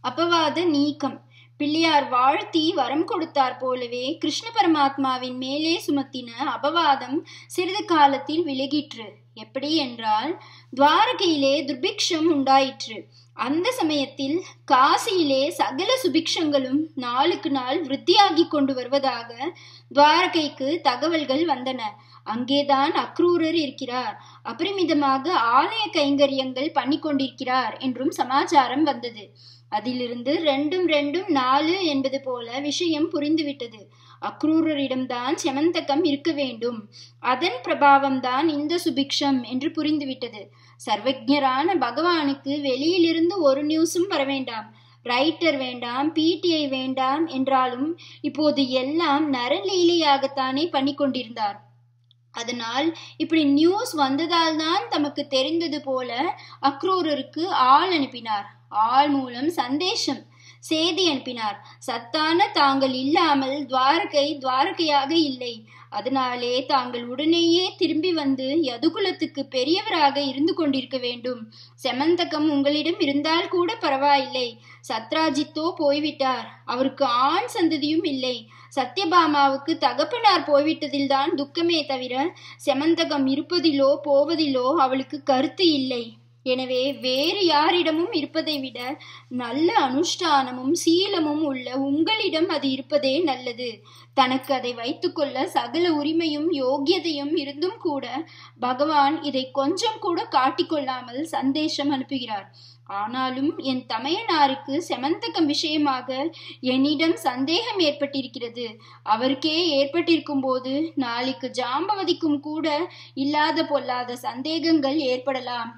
அபவாத நீக்கம் பிள்ளையார் வாழ்த்தி வரம் கொடுத்தார் போலவே கிருஷ்ண பரமாத்மாவின் மேலே சுமத்தின அபவாதம் சிறிது காலத்தில் விலகிற்று எப்படி என்றால் துவாரகையிலே துர்பிக்ஷம் உண்டாயிற்று அந்த சமயத்தில் காசியிலே சகல சுபிக்ஷங்களும் நாளுக்கு நாள் விருத்தியாகி கொண்டு வருவதாக துவாரகைக்கு தகவல்கள் வந்தன அங்கேதான் அக்ரூரர் இருக்கிறார் அபரிமிதமாக ஆலய கைங்கரியங்கள் பண்ணி கொண்டிருக்கிறார் என்றும் சமாச்சாரம் வந்தது அதிலிருந்து ரெண்டும் ரெண்டும் நாலு என்பது போல விஷயம் புரிந்துவிட்டது அக்ரூரரிடம்தான் செமந்தகம் இருக்க வேண்டும் அதன் பிரபாவம்தான் இந்த சுபிக்ஷம் என்று புரிந்துவிட்டது சர்வஜரான பகவானுக்கு வெளியிலிருந்து ஒரு நியூஸும் வர வேண்டாம் ரைட்டர் வேண்டாம் பிடிஐ வேண்டாம் என்றாலும் இப்போது எல்லாம் நரலீலையாகத்தானே பண்ணி கொண்டிருந்தார் அதனால் இப்படி நியூஸ் வந்ததால் தான் தமக்கு தெரிந்தது போல அக்ரூரருக்கு ஆள் அனுப்பினார் ஆள் மூலம் சந்தேஷம் செய்தி அனுப்பினார் சத்தான தாங்கள் இல்லாமல் துவாரகை துவாரகையாக இல்லை அதனாலே தாங்கள் உடனேயே திரும்பி வந்து யதுகுலத்துக்கு பெரியவராக இருந்து கொண்டிருக்க வேண்டும் செமந்தகம் உங்களிடம் இருந்தால் கூட பரவாயில்லை சத்ராஜித்தோ போய்விட்டார் அவருக்கு ஆண் சந்ததியும் இல்லை சத்யபாமாவுக்கு தகப்பனார் போய்விட்டதில்தான் துக்கமே தவிர செமந்தகம் இருப்பதிலோ போவதிலோ அவளுக்கு கருத்து இல்லை எனவே வேறு யாரிடமும் இருப்பதை விட நல்ல அனுஷ்டானமும் சீலமும் உள்ள உங்களிடம் அது இருப்பதே நல்லது தனக்கு அதை வைத்துக்கொள்ள சகல உரிமையும் யோக்கியதையும் இருந்தும் கூட பகவான் இதை கொஞ்சம் கூட காட்டிக்கொள்ளாமல் சந்தேஷம் அனுப்புகிறார் ஆனாலும் என் தமையனாருக்கு செமந்தகம் விஷயமாக என்னிடம் சந்தேகம் ஏற்பட்டிருக்கிறது அவருக்கே ஏற்பட்டிருக்கும் போது நாளைக்கு ஜாம்பவதிக்கும் கூட இல்லாத பொல்லாத சந்தேகங்கள் ஏற்படலாம்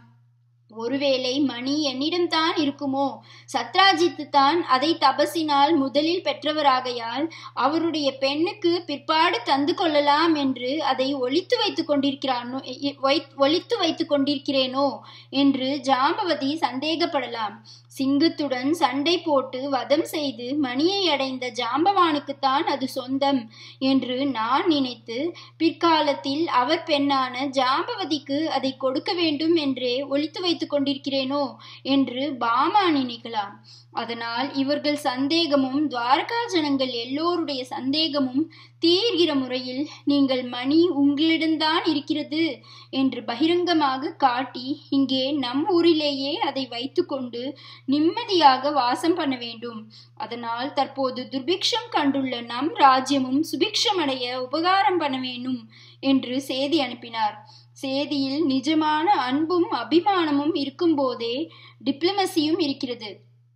ஒருவேளை மணி என்னிடம்தான் இருக்குமோ சத்ராஜித்து தான் அதை தபசினால் முதலில் பெற்றவராகையால் அவருடைய பெண்ணுக்கு பிற்பாடு தந்து கொள்ளலாம் என்று அதை ஒழித்து வைத்துக் கொண்டிருக்கிறானோ ஒழித்து வைத்துக் கொண்டிருக்கிறேனோ என்று ஜாம்பவதி சந்தேகப்படலாம் சிங்கத்துடன் சண்டை போட்டு வதம் செய்து மணியை அடைந்த ஜாம்பவானுக்குத்தான் அது சொந்தம் என்று நான் நினைத்து பிற்காலத்தில் அவர் பெண்ணான ஜாம்பவதிக்கு அதை கொடுக்க வேண்டும் என்றே ஒழித்து வைத்துக் கொண்டிருக்கிறேனோ என்று பாமா நினைக்கலாம் அதனால் இவர்கள் சந்தேகமும் துவாரகா ஜனங்கள் எல்லோருடைய சந்தேகமும் தீர்கிற முறையில் நீங்கள் மணி உங்களிடம்தான் இருக்கிறது என்று பகிரங்கமாக காட்டி இங்கே நம் ஊரிலேயே அதை வைத்துக்கொண்டு நிம்மதியாக வாசம் பண்ண வேண்டும் அதனால் தற்போது துர்பிக்ஷம் கண்டுள்ள நம் ராஜ்யமும் சுபிக்ஷமடைய உபகாரம் பண்ண வேண்டும் என்று செய்தி அனுப்பினார் சேதியில் நிஜமான அன்பும் அபிமானமும் இருக்கும்போதே டிப்ளமசியும் இருக்கிறது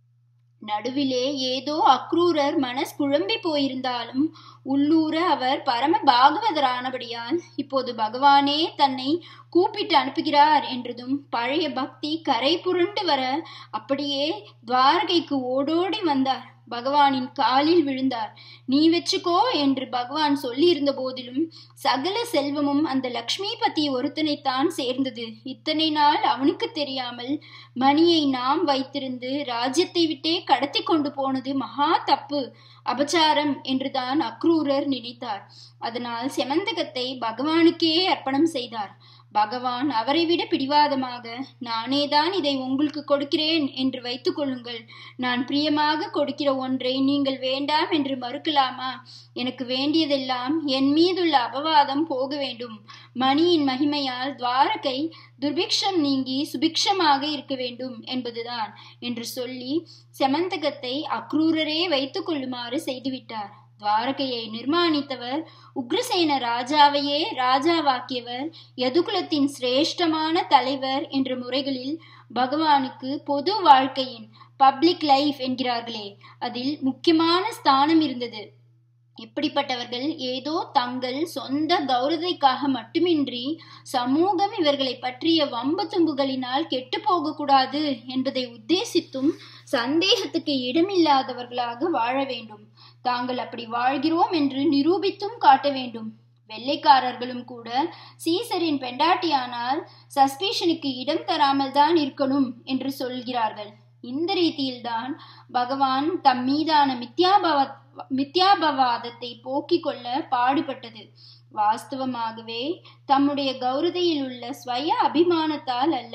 நடுவிலே ஏதோ அக்ரூரர் மனஸ் குழம்பி போயிருந்தாலும் உள்ளூர அவர் பரம பாகவதரானபடியால் இப்போது பகவானே தன்னை கூப்பிட்டு அனுப்புகிறார் என்றதும் பழைய பக்தி கரை புரண்டு வர அப்படியே துவாரகைக்கு ஓடோடி வந்தார் பகவானின் காலில் விழுந்தார் நீ வச்சுக்கோ என்று பகவான் சொல்லி இருந்த போதிலும் சகல செல்வமும் அந்த லக்ஷ்மிபதி ஒருத்தனைத்தான் சேர்ந்தது இத்தனை நாள் அவனுக்கு தெரியாமல் மணியை நாம் வைத்திருந்து ராஜ்யத்தை விட்டே கடத்தி கொண்டு போனது மகா தப்பு அபச்சாரம் என்றுதான் அக்ரூரர் நினைத்தார் அதனால் செமந்தகத்தை பகவானுக்கே அர்ப்பணம் செய்தார் பகவான் அவரை விட பிடிவாதமாக நானேதான் இதை உங்களுக்கு கொடுக்கிறேன் என்று வைத்துக் கொள்ளுங்கள் நான் பிரியமாக கொடுக்கிற ஒன்றை நீங்கள் வேண்டாம் என்று மறுக்கலாமா எனக்கு வேண்டியதெல்லாம் என் மீதுள்ள அபவாதம் போக வேண்டும் மணியின் மகிமையால் துவாரகை துர்பிக்ஷம் நீங்கி சுபிக்ஷமாக இருக்க வேண்டும் என்பதுதான் என்று சொல்லி செமந்தகத்தை அக்ரூரரே வைத்துக் கொள்ளுமாறு செய்துவிட்டார் துவாரகையை நிர்மாணித்தவர் உக்ரசேன ராஜாவையே ராஜாவாக்கியவர் யதுகுலத்தின் சிரேஷ்டமான தலைவர் என்ற முறைகளில் பகவானுக்கு பொது வாழ்க்கையின் பப்ளிக் லைஃப் என்கிறார்களே அதில் முக்கியமான ஸ்தானம் இருந்தது இப்படிப்பட்டவர்கள் ஏதோ தங்கள் சொந்த கௌரதைக்காக மட்டுமின்றி சமூகம் இவர்களை பற்றிய வம்பு தும்புகளினால் கெட்டு போகக்கூடாது என்பதை உத்தேசித்தும் சந்தேகத்துக்கு இடமில்லாதவர்களாக வாழ வேண்டும் தாங்கள் அப்படி வாழ்கிறோம் என்று நிரூபித்தும் காட்ட வேண்டும் வெள்ளைக்காரர்களும் கூட சீசரின் பெண்டாட்டியானால் சஸ்பீஷனுக்கு இடம் தராமல் தான் இருக்கணும் என்று சொல்கிறார்கள் இந்த ரீதியில்தான் பகவான் தம் மீதான மித்யாபவ மித்யாபவாதத்தை போக்கிக் கொள்ள பாடுபட்டது வாஸ்தவமாகவே தம்முடைய கௌரதையில் உள்ள ஸ்வய அபிமானத்தால் அல்ல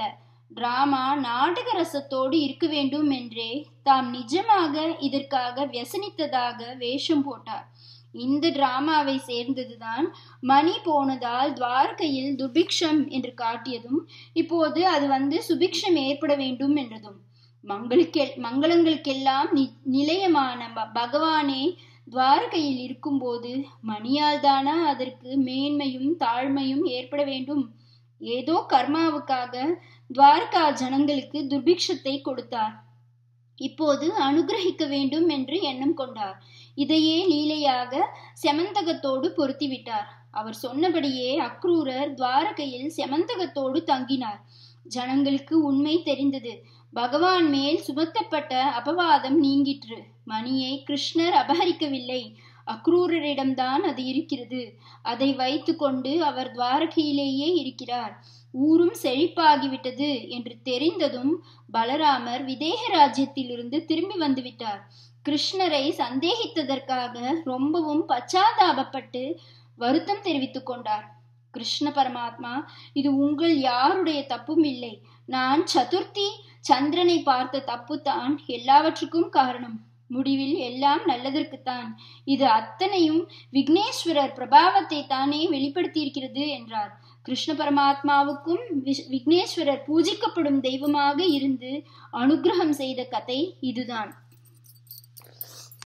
டிராமா நாடக ரசத்தோடு இருக்க வேண்டும் என்றே தாம் நிஜமாக இதற்காக வியசனித்ததாக வேஷம் போட்டார் இந்த டிராமாவை சேர்ந்ததுதான் மணி போனதால் துவாரகையில் துர்பிக்ஷம் என்று காட்டியதும் இப்போது அது வந்து சுபிக்ஷம் ஏற்பட வேண்டும் என்றதும் மங்களுக்கெ மங்களங்களுக்கெல்லாம் நி நிலையமான பகவானே துவாரகையில் இருக்கும்போது மணியால் தானா அதற்கு மேன்மையும் தாழ்மையும் ஏற்பட வேண்டும் ஏதோ கர்மாவுக்காக துவாரகா ஜனங்களுக்கு துர்பிக்ஷத்தை கொடுத்தார் இப்போது அனுகிரகிக்க வேண்டும் என்று எண்ணம் கொண்டார் இதையே லீலையாக செமந்தகத்தோடு பொருத்திவிட்டார் அவர் சொன்னபடியே அக்ரூரர் துவாரகையில் செமந்தகத்தோடு தங்கினார் ஜனங்களுக்கு உண்மை தெரிந்தது பகவான் மேல் சுமத்தப்பட்ட அபவாதம் நீங்கிற்று மணியை கிருஷ்ணர் அபகரிக்கவில்லை அக்ரூரரிடம்தான் அது இருக்கிறது அதை வைத்து கொண்டு அவர் துவாரகையிலேயே இருக்கிறார் ஊரும் செழிப்பாகிவிட்டது என்று தெரிந்ததும் பலராமர் விதேக ராஜ்யத்திலிருந்து திரும்பி வந்துவிட்டார் கிருஷ்ணரை சந்தேகித்ததற்காக ரொம்பவும் பச்சாதாபப்பட்டு வருத்தம் தெரிவித்துக் கொண்டார் கிருஷ்ண பரமாத்மா இது உங்கள் யாருடைய தப்பும் இல்லை நான் சதுர்த்தி சந்திரனை பார்த்த தப்பு தான் எல்லாவற்றுக்கும் காரணம் முடிவில் எல்லாம் நல்லதற்குத்தான் இது அத்தனையும் விக்னேஸ்வரர் பிரபாவத்தை தானே வெளிப்படுத்தியிருக்கிறது என்றார் கிருஷ்ண பரமாத்மாவுக்கும் விக்னேஸ்வரர் பூஜிக்கப்படும் தெய்வமாக இருந்து அனுகிரகம் செய்த கதை இதுதான்